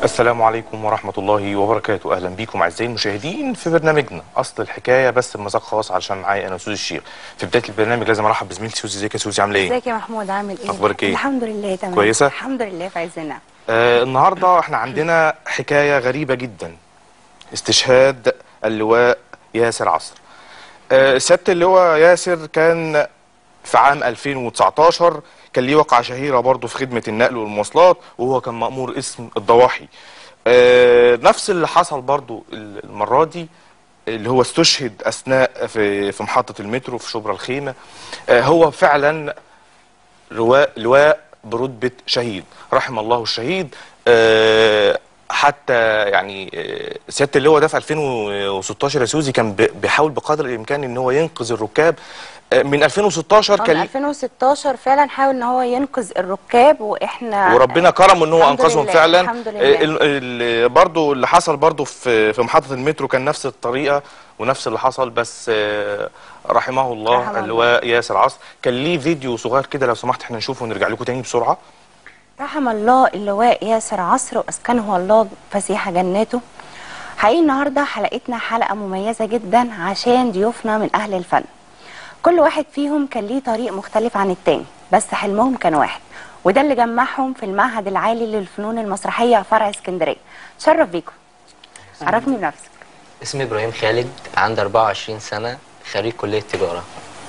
السلام عليكم ورحمة الله وبركاته أهلا بيكم أعزائي المشاهدين في برنامجنا أصل الحكاية بس بمذاق خاص علشان معايا أنا سوزي الشيخ في بداية البرنامج لازم أرحب بزميلتي سوزي ازيك يا سوزي عاملة إيه؟ ازيك يا محمود عامل ايه؟ أخبارك إيه؟ الحمد لله تمام كويسة؟ الحمد لله في عزنا آه النهاردة احنا عندنا حكاية غريبة جدا استشهاد اللواء ياسر عصر آه سيادة اللواء ياسر كان في عام 2019 كان ليه وقعة شهيرة برضه في خدمة النقل والمواصلات وهو كان مأمور اسم الضواحي آه نفس اللي حصل برضه المرة دي اللي هو استشهد أثناء في في محطة المترو في شبرا الخيمة آه هو فعلا لواء لواء برتبة شهيد رحم الله الشهيد آه، حتى يعني آه، سيادة اللواء ده في 2016 يا سوزي كان ب- بيحاول بقدر الإمكان إن هو ينقذ الركاب آه، من 2016 من كان 2016 فعلا حاول ان هو ينقذ الركاب واحنا وربنا كرمه ان هو الحمد انقذهم لله، فعلا الحمد لله. آه، ال- ال- برضو اللي حصل برضو في في محطة المترو كان نفس الطريقة ونفس اللي حصل بس آه، رحمه الله رحمه الله. اللواء ياسر عصر كان ليه فيديو صغير كده لو سمحت احنا نشوفه ونرجع لكم تاني بسرعة رحم الله اللواء ياسر عصر واسكنه الله فسيح جناته حقيقي النهارده حلقتنا حلقه مميزه جدا عشان ضيوفنا من اهل الفن كل واحد فيهم كان ليه طريق مختلف عن التاني بس حلمهم كان واحد وده اللي جمعهم في المعهد العالي للفنون المسرحيه فرع اسكندريه شرف بيكم عرفني بنفسك اسمي ابراهيم خالد عندي 24 سنه خريج كليه تجاره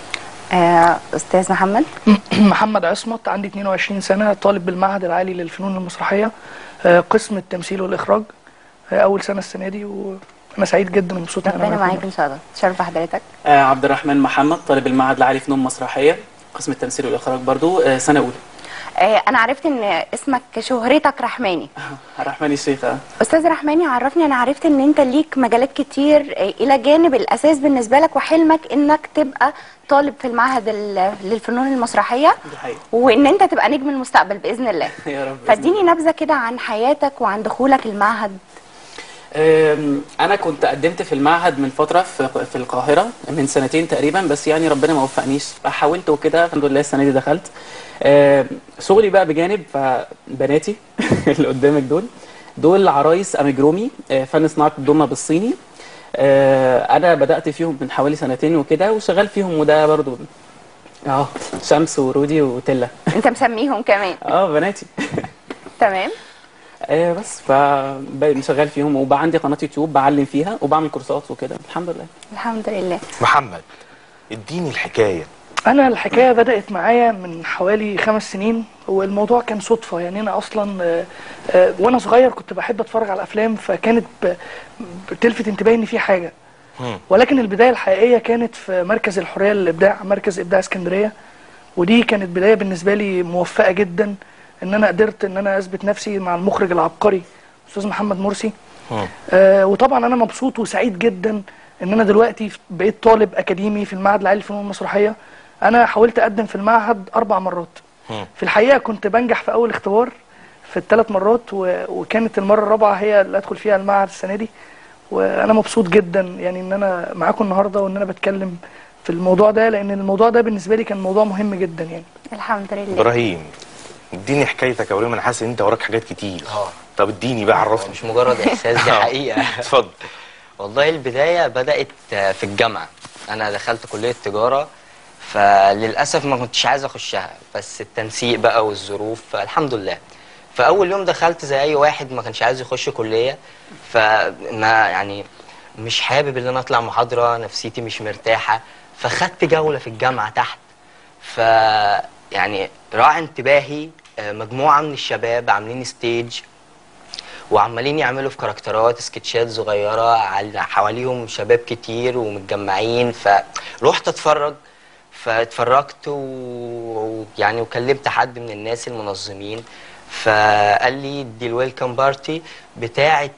آه استاذ محمد محمد عصمت عندي 22 سنة طالب بالمعهد العالي للفنون المسرحية آه، قسم التمثيل والإخراج آه، أول سنة السنة دي وأنا سعيد جدا ومبسوط إن أنا ربنا معاكم. معاك ان شاء الله شرف حضرتك آه عبد الرحمن محمد طالب المعهد العالي فنون مسرحيه قسم التمثيل والاخراج برضو آه سنه اولى آه انا عرفت ان اسمك شهرتك رحماني الرحمن الشيخ آه. استاذ رحماني عرفني انا عرفت ان انت ليك مجالات كتير آه، الى جانب الاساس بالنسبه لك وحلمك انك تبقى طالب في المعهد ال- للفنون المسرحيه دي حقيقة. وان انت تبقى نجم المستقبل باذن الله يا رب بإذن فاديني الله. نبذه كده عن حياتك وعن دخولك المعهد آم، انا كنت قدمت في المعهد من فتره في في القاهره من سنتين تقريبا بس يعني ربنا ما وفقنيش فحاولت وكده الحمد لله السنه دي دخلت آم، شغلي بقى بجانب فبناتي اللي قدامك دول دول عرايس امجرومي آه، فن صناعه الضمه بالصيني آه، انا بدات فيهم من حوالي سنتين وكده وشغال فيهم وده برضو اه شمس ورودي وتلا انت مسميهم كمان اه بناتي تمام آه بس فشغال فيهم وبقى عندي قناه يوتيوب بعلم فيها وبعمل كورسات وكده الحمد لله الحمد لله محمد اديني الحكاية أنا الحكاية بدأت معايا من حوالي خمس سنين والموضوع كان صدفة يعني أنا أصلا آه، آه، وأنا صغير كنت بحب أتفرج على الأفلام فكانت ب- بتلفت انتباهي إن في حاجة مم. ولكن البداية الحقيقية كانت في مركز الحرية للإبداع مركز إبداع اسكندرية ودي كانت بداية بالنسبة لي موفقة جدا إن أنا قدرت إن أنا أثبت نفسي مع المخرج العبقري أستاذ محمد مرسي مم. آه وطبعا أنا مبسوط وسعيد جدا إن أنا دلوقتي بقيت طالب أكاديمي في المعهد العالي للفنون المسرحية أنا حاولت أقدم في المعهد أربع مرات مم. في الحقيقة كنت بنجح في أول اختبار في الثلاث مرات و... وكانت المرة الرابعة هي اللي أدخل فيها المعهد السنة دي وأنا مبسوط جدا يعني إن أنا معاكم النهاردة وإن أنا بتكلم في الموضوع ده لأن الموضوع ده بالنسبة لي كان موضوع مهم جدا يعني الحمد لله ابراهيم اديني حكايتك يا ابراهيم انا حاسس ان انت وراك حاجات كتير اه طب اديني بقى عرفني مش مجرد احساس دي حقيقه اتفضل والله البدايه بدات في الجامعه انا دخلت كليه تجاره فللاسف ما كنتش عايز اخشها بس التنسيق بقى والظروف فالحمد لله فاول يوم دخلت زي اي واحد ما كانش عايز يخش كليه فما يعني مش حابب ان انا اطلع محاضره نفسيتي مش مرتاحه فخدت جوله في الجامعه تحت ف يعني راع انتباهي آه، مجموعه من الشباب عاملين ستيج وعمالين يعملوا في كاركترات سكتشات صغيره على حواليهم شباب كتير ومتجمعين فروحت اتفرج فاتفرجت و- ويعني وكلمت حد من الناس المنظمين فقال لي دي الويلكم بارتي بتاعه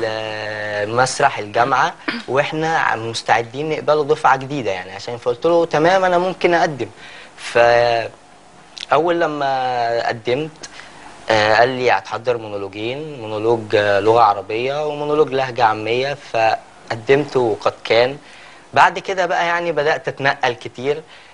ال- مسرح الجامعه واحنا مستعدين نقبلوا دفعه جديده يعني عشان فقلت له تمام انا ممكن اقدم فاول لما قدمت آه، قال لي هتحضر مونولوجين مونولوج آه، لغة عربية ومونولوج لهجة عامية فقدمت وقد كان بعد كده بقى يعني بدأت أتنقل كتير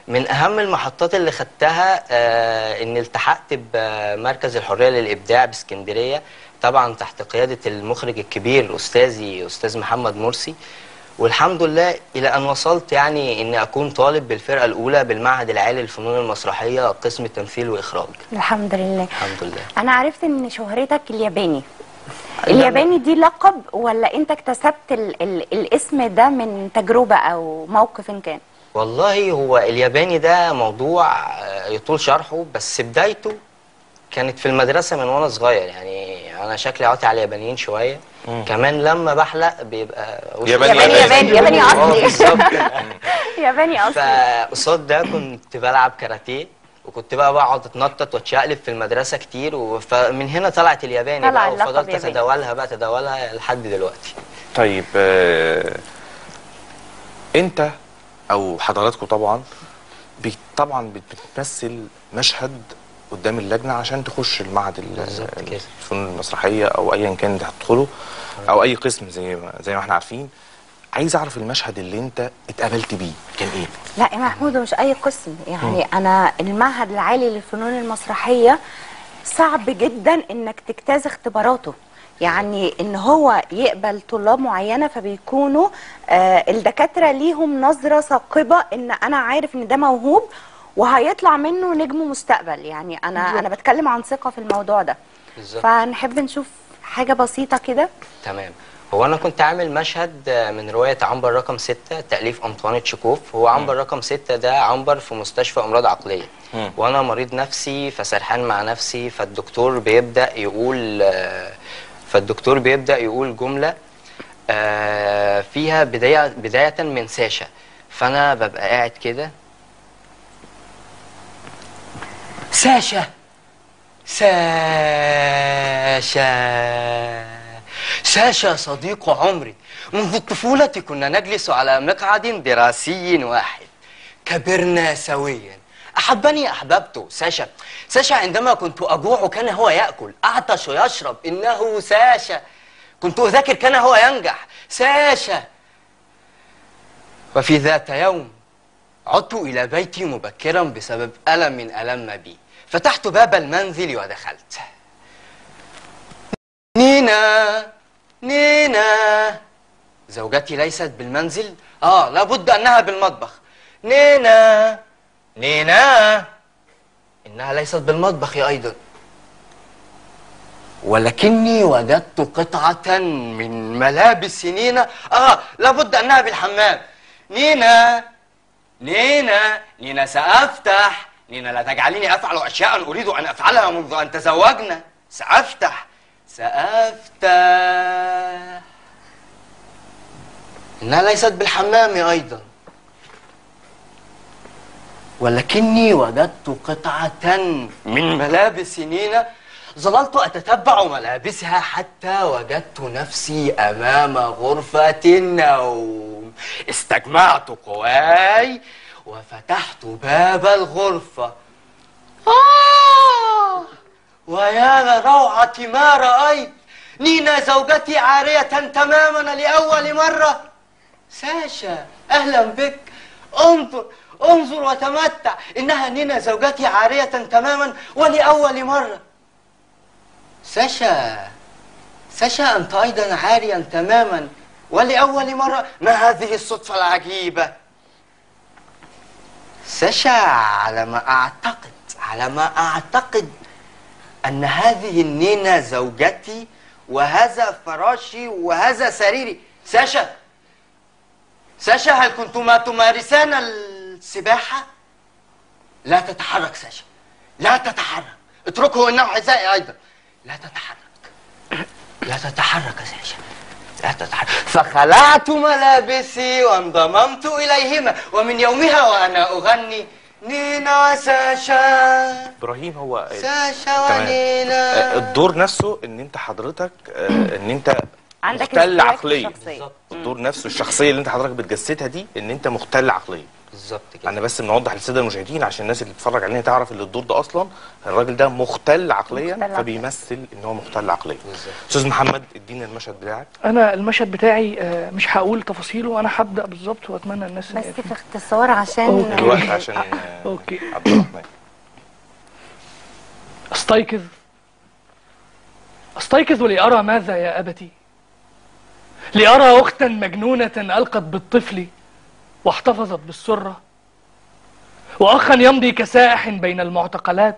من اهم المحطات اللي خدتها آه ان التحقت بمركز الحريه للابداع باسكندريه طبعا تحت قياده المخرج الكبير استاذي استاذ محمد مرسي والحمد لله الى ان وصلت يعني اني اكون طالب بالفرقه الاولى بالمعهد العالي للفنون المسرحيه قسم تمثيل واخراج الحمد لله الحمد لله انا عرفت ان شهرتك الياباني الياباني دي لقب ولا انت اكتسبت ال ال الاسم ده من تجربة او موقف كان والله هو الياباني ده موضوع آه، يطول شرحه بس بدايته كانت في المدرسة من وانا صغير يعني انا شكلي عاطي على اليابانيين شوية كمان لما بحلق بيبقى وشي- ياباني ياباني ياباني ياباني آه، اصلي بالظبط. ياباني اصلي فقصاد ده كنت بلعب كاراتيه وكنت بقى بقعد اتنطط واتشقلب في المدرسة كتير و- فمن هنا طلعت الياباني طلع بقى اللقب وفضلت ياباني. اتداولها بقى اتداولها لحد دلوقتي طيب آه، انت او حضراتكم طبعا بي- طبعا بت- بتمثل مشهد قدام اللجنه عشان تخش المعهد ال- بالظبط كده. الفنون المسرحيه او ايا كان انت هتدخله او اي قسم زي ما زي ما احنا عارفين عايز اعرف المشهد اللي انت اتقابلت بيه كان ايه لا يا محمود مش اي قسم يعني انا المعهد العالي للفنون المسرحيه صعب جدا انك تجتاز اختباراته يعني ان هو يقبل طلاب معينه فبيكونوا آه الدكاتره ليهم نظره ثاقبه ان انا عارف ان ده موهوب وهيطلع منه نجم مستقبل يعني انا انا بتكلم عن ثقه في الموضوع ده بالظبط. فنحب نشوف حاجه بسيطه كده تمام هو انا كنت عامل مشهد آه، من روايه عنبر رقم ستة تاليف انطوان تشيكوف هو عنبر رقم ستة ده عنبر في مستشفى امراض عقليه مم. وانا مريض نفسي فسرحان مع نفسي فالدكتور بيبدا يقول آه، فالدكتور بيبدا يقول جمله آه، فيها بدايه بدايه من ساشا فانا ببقى قاعد كده ساشا ساشا ساشا صديق عمري منذ الطفولة كنا نجلس على مقعد دراسي واحد كبرنا سويا أحبني أحببته ساشا ساشا عندما كنت أجوع كان هو يأكل أعطش ويشرب إنه ساشا كنت أذاكر كان هو ينجح ساشا وفي ذات يوم عدت إلى بيتي مبكرا بسبب ألم من ألم بي فتحت باب المنزل ودخلت نينا نينا زوجتي ليست بالمنزل آه لابد أنها بالمطبخ نينا نينا إنها ليست بالمطبخ أيضا ولكني وجدت قطعة من ملابس نينا آه لابد أنها بالحمام نينا نينا نينا سأفتح نينا لا تجعليني أفعل أشياء أريد أن أفعلها منذ أن تزوجنا سأفتح سأفتح إنها ليست بالحمام أيضا ولكني وجدت قطعة من ملابس نينا ظللت أتتبع ملابسها حتى وجدت نفسي أمام غرفة النوم استجمعت قواي وفتحت باب الغرفة آه ويا لروعة ما رأيت نينا زوجتي عارية تماما لأول مرة ساشا أهلا بك انظر انظر وتمتع إنها نينا زوجتي عارية تماما ولأول مرة ساشا ساشا أنت أيضا عاريا تماما ولأول مرة ما هذه الصدفة العجيبة ساشا على ما أعتقد على ما أعتقد أن هذه النينة زوجتي وهذا فراشي وهذا سريري ساشا ساشا هل كنتما تمارسان السباحة؟ لا تتحرك ساشا لا تتحرك اتركه إنه حذائي أيضا لا تتحرك لا تتحرك ساشا لا تتحرك فخلعت ملابسي وانضممت إليهما ومن يومها وأنا أغني نينا ساشا ابراهيم هو ساشا تمام. ونينا آه، الدور نفسه ان انت حضرتك آه، ان انت عندك مختل اشتراك عقليا شخصي. بالظبط. الدور نفسه الشخصيه اللي انت حضرتك بتجسدها دي ان انت مختل عقليا بالظبط كده انا بس بنوضح للساده المشاهدين عشان الناس اللي بتتفرج علينا تعرف ان الدور ده اصلا الراجل ده مختل عقليا مختل عقلياً. فبيمثل ان هو مختل عقليا بالظبط. استاذ محمد ادينا المشهد بتاعك انا المشهد بتاعي آه، مش هقول تفاصيله انا هبدا بالظبط واتمنى الناس بس في اختصار عشان أوكي. الوقت عشان آه، أوكي. عبد الرحمن استيقظ استيقظ لأرى ماذا يا أبتي لأرى أختا مجنونة ألقت بالطفل واحتفظت بالسرة وأخا يمضي كسائح بين المعتقلات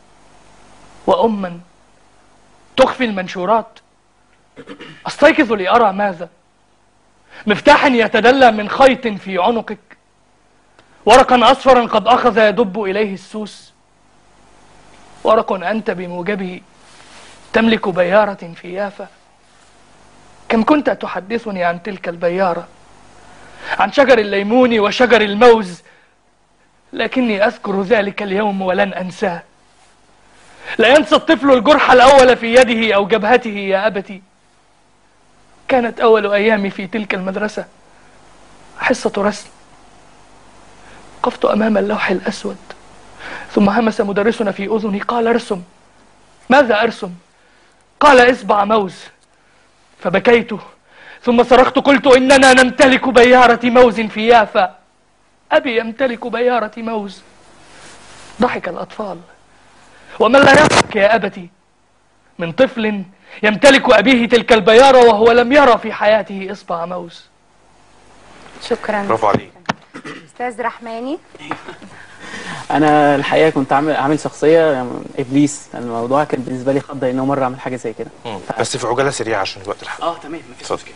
وأما تخفي المنشورات أستيقظ لأرى ماذا مفتاحا يتدلى من خيط في عنقك ورقا أصفرا قد أخذ يدب إليه السوس ورق أنت بموجبه تملك بيارة في يافا كم كنت تحدثني عن تلك البيارة عن شجر الليمون وشجر الموز لكني أذكر ذلك اليوم ولن أنساه لا ينسى الطفل الجرح الأول في يده أو جبهته يا أبتي كانت أول أيامي في تلك المدرسة حصة رسم وقفت أمام اللوح الأسود ثم همس مدرسنا في أذني قال ارسم ماذا أرسم؟ قال إصبع موز فبكيت ثم صرخت قلت إننا نمتلك بيارة موز في يافا أبي يمتلك بيارة موز ضحك الأطفال ومن لا يضحك يا أبتي من طفل يمتلك أبيه تلك البيارة وهو لم يرى في حياته إصبع موز شكرا برافو عليك استاذ رحماني انا الحقيقه كنت عامل عامل شخصيه يعني ابليس الموضوع كان بالنسبه لي خضه ان اول مره اعمل حاجه زي كده مم. بس في عجاله سريعه عشان الوقت الحلقه اه تمام مفيش اتفضل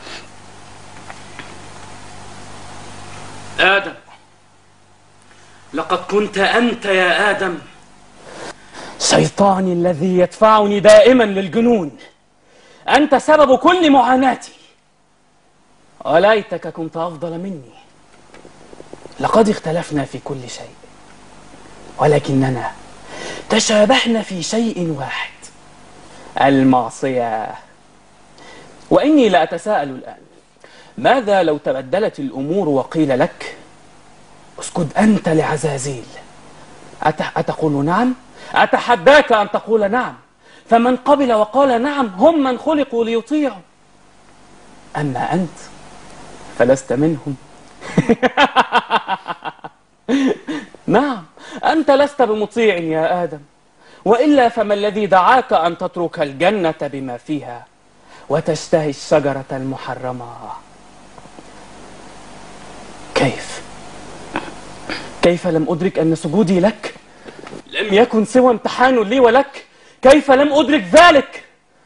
آدم لقد كنت أنت يا آدم شيطاني الذي يدفعني دائما للجنون أنت سبب كل معاناتي وليتك كنت أفضل مني لقد اختلفنا في كل شيء ولكننا تشابهنا في شيء واحد المعصية وإني لأتساءل الآن ماذا لو تبدلت الأمور وقيل لك اسكت أنت لعزازيل أت- أتقول نعم؟ أتحداك أن تقول نعم فمن قبل وقال نعم هم من خلقوا ليطيعوا أما أنت فلست منهم نعم أنت لست بمطيع يا آدم وإلا فما الذي دعاك أن تترك الجنة بما فيها وتشتهي الشجرة المحرمة كيف كيف لم أدرك أن سجودي لك لم يكن سوى امتحان لي ولك كيف لم أدرك ذلك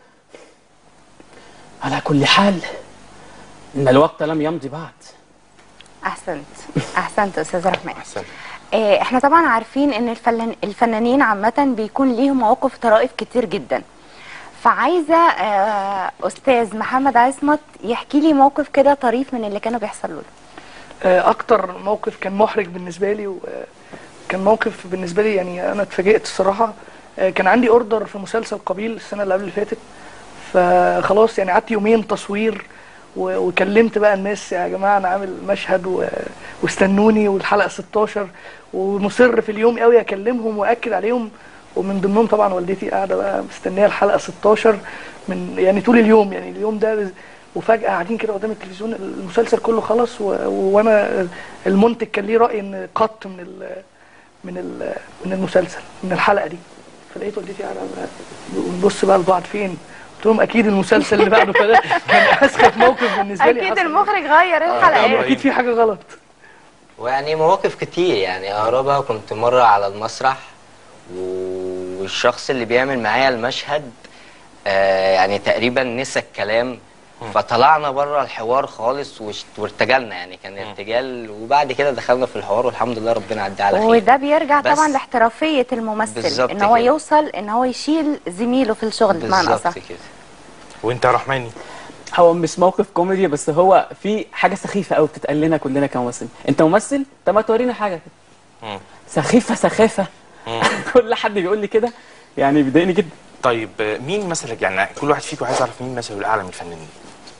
على كل حال إن الوقت لم يمضي بعد احسنت احسنت استاذ رحمن احسن آه، احنا طبعا عارفين ان الفنان الفنانين عامة بيكون ليهم مواقف طرائف كتير جدا فعايزة آه، استاذ محمد عصمت يحكي لي موقف كده طريف من اللي كانوا بيحصلوا له آه، اكتر موقف كان محرج بالنسبه لي وكان موقف بالنسبه لي يعني انا اتفاجئت الصراحه آه، كان عندي اوردر في مسلسل قبيل السنه اللي قبل اللي فاتت فخلاص يعني قعدت يومين تصوير و- وكلمت بقى الناس يا جماعه انا عامل مشهد و- واستنوني والحلقه 16 ومصر في اليوم قوي اكلمهم واكد عليهم ومن ضمنهم طبعا والدتي قاعده بقى مستنيه الحلقه 16 من يعني طول اليوم يعني اليوم ده وفجاه قاعدين كده قدام التلفزيون المسلسل كله خلص و... وانا المنتج كان ليه راي ان قط من ال... من ال... من المسلسل من الحلقه دي فلقيت والدتي قاعده بقى- بنبص بقى لبعض فين قلت لهم اكيد المسلسل اللي بعده فده كان اسخف موقف بالنسبه لي اكيد حصل. المخرج غير آه، الحلقات اكيد في حاجه غلط ويعني مواقف كتير يعني اقربها كنت مرة على المسرح والشخص اللي بيعمل معايا المشهد آه يعني تقريبا نسى الكلام فطلعنا بره الحوار خالص وش- وارتجلنا يعني كان ارتجال وبعد كده دخلنا في الحوار والحمد لله ربنا عدى على خير وده بيرجع بس- طبعا لاحترافية الممثل بالظبط ان هو كده. يوصل ان هو يشيل زميله في الشغل بمعنى بالظبط اصح كده وانت يا رحماني هو مش موقف كوميدي بس هو في حاجه سخيفه قوي بتتقال لنا كلنا كممثلين انت ممثل طب ما تورينا حاجه كده مم. سخيفه سخافه كل حد بيقول لي كده يعني بيضايقني جدا طيب آه، مين مثلك يعني كل واحد فيكم عايز يعرف مين مثله الاعلى من الفنانين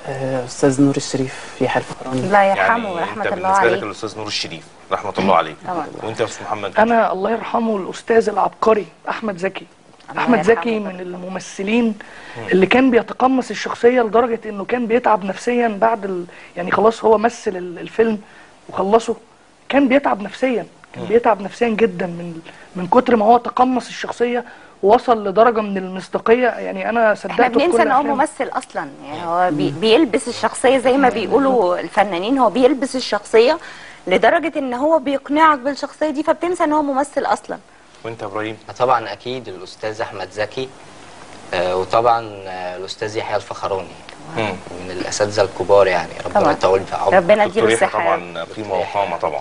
آه، استاذ نور الشريف يحيى الفخراني الله يرحمه يعني ورحمه انت الله بالنسبه لك عليه الاستاذ نور الشريف رحمه الله عليه طبعا. وانت يا استاذ محمد انا الله يرحمه الاستاذ العبقري احمد زكي الله احمد يرحمه زكي طبعا. من الممثلين اللي كان بيتقمص الشخصيه لدرجه انه كان بيتعب نفسيا بعد ال... يعني خلاص هو مثل ال- الفيلم وخلصه كان بيتعب نفسيا كان بيتعب نفسيا جدا من من كتر ما هو تقمص الشخصيه ووصل لدرجه من المصداقيه يعني انا صدقت احنا بننسى كل ان هو أفلامه. ممثل اصلا يعني هو بي بيلبس الشخصيه زي ما بيقولوا الفنانين هو بيلبس الشخصيه لدرجه ان هو بيقنعك بالشخصيه دي فبتنسى ان هو ممثل اصلا وانت يا ابراهيم طبعا اكيد الاستاذ احمد زكي آه، وطبعا آه، الاستاذ يحيى الفخراني مم. من الاساتذه الكبار يعني ربنا طبعا. يطول في عمره ربنا دكتور يديله يحيى الصحه يا رب. طبعا قيمه وقامه طبعا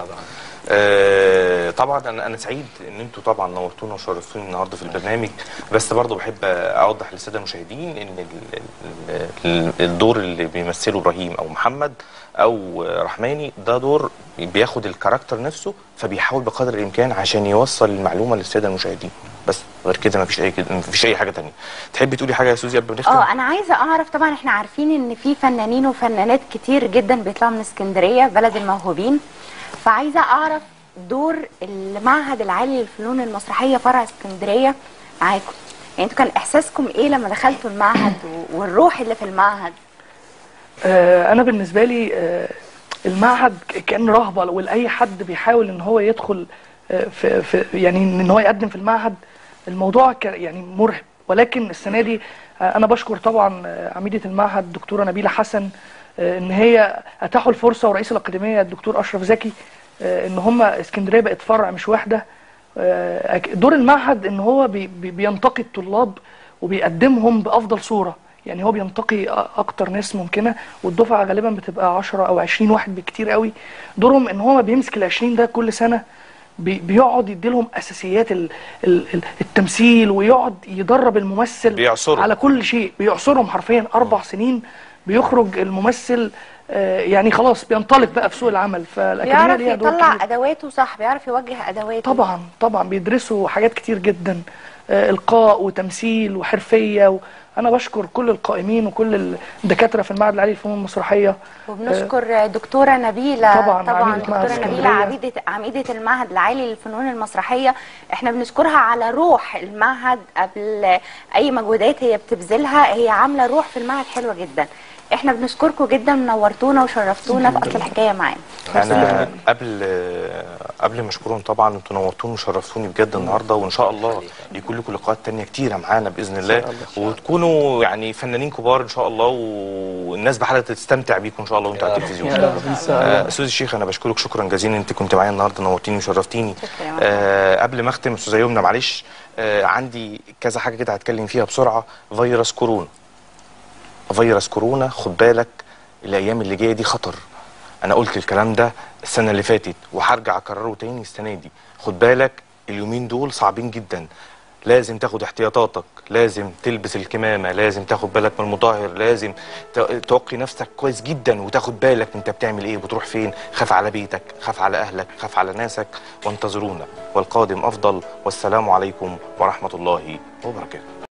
آه طبعا انا انا سعيد ان انتوا طبعا نورتونا وشرفتوني النهارده في البرنامج بس برضه بحب اوضح للساده المشاهدين ان ال- ال- ال- الدور اللي بيمثله ابراهيم او محمد او رحماني ده دور بياخد الكاركتر نفسه فبيحاول بقدر الامكان عشان يوصل المعلومه للساده المشاهدين بس غير كده مفيش اي كده مفيش اي حاجه تانية تحبي تقولي حاجه يا سوزي قبل ما نختم اه انا عايزه اعرف طبعا احنا عارفين ان في فنانين وفنانات كتير جدا بيطلعوا من اسكندريه بلد الموهوبين فعايزه اعرف دور المعهد العالي للفنون المسرحيه فرع اسكندريه معاكم يعني انتوا كان احساسكم ايه لما دخلتوا المعهد و- والروح اللي في المعهد آه، انا بالنسبه لي آه، المعهد ك- كان رهبه ولاي حد بيحاول ان هو يدخل آه، في, في يعني ان هو يقدم في المعهد الموضوع ك- يعني مرهب ولكن السنه دي آه، انا بشكر طبعا آه، عميده المعهد الدكتوره نبيله حسن آه، ان هي اتاحوا الفرصه ورئيس الاكاديميه الدكتور اشرف زكي آه، ان هم اسكندريه بقت فرع مش واحده آه، أك- دور المعهد ان هو بي بي- بينتقي الطلاب وبيقدمهم بافضل صوره يعني هو بينتقي أ- اكتر ناس ممكنه والدفعه غالبا بتبقى 10 او 20 واحد بالكتير قوي دورهم ان هو بيمسك ال 20 ده كل سنه بي- بيقعد يديلهم اساسيات ال- ال- ال- التمثيل ويقعد يدرب الممثل بيعصرهم. على كل شيء بيعصرهم حرفيا اربع سنين بيخرج الممثل آه، يعني خلاص بينطلق بقى في سوق العمل فالاكاديميه بيعرف ليها دور يطلع كبير. ادواته صح بيعرف يوجه ادواته طبعا طبعا بيدرسوا حاجات كتير جدا آه، القاء وتمثيل وحرفيه و... انا بشكر كل القائمين وكل الدكاتره في المعهد العالي للفنون المسرحيه وبنشكر دكتورة نبيلة طبعاً، طبعا عميدة معهد دكتورة نبيلة اسكندرية. عميدة عميدة المعهد العالي للفنون المسرحية احنا بنشكرها على روح المعهد قبل اي مجهودات هي بتبذلها هي عاملة روح في المعهد حلوة جدا احنا بنشكركم جدا نورتونا وشرفتونا في اصل الحكاية معانا انا قبل قبل ما اشكرهم طبعا انتوا نورتوني وشرفتوني بجد النهارده وان شاء الله يكون لكم لقاءات تانية كتيره معانا باذن الله وتكونوا يعني فنانين كبار ان شاء الله والناس بحالة تستمتع بيكم ان شاء الله وانتوا على التلفزيون يا رب ان شاء الله آه، استاذ الشيخ انا بشكرك شكرا جزيلا انت كنت معايا النهارده نورتيني وشرفتيني شكرا يا آه قبل ما اختم استاذه يمنى معلش آه عندي كذا حاجه كده هتكلم فيها بسرعه فيروس كورونا فيروس كورونا خد بالك الايام اللي جايه دي خطر انا قلت الكلام ده السنه اللي فاتت وهرجع اكرره تاني السنه دي خد بالك اليومين دول صعبين جدا لازم تاخد احتياطاتك لازم تلبس الكمامه لازم تاخد بالك من المطهر لازم ت- توقي نفسك كويس جدا وتاخد بالك انت بتعمل ايه وبتروح فين خاف على بيتك خاف على اهلك خاف على ناسك وانتظرونا والقادم افضل والسلام عليكم ورحمه الله وبركاته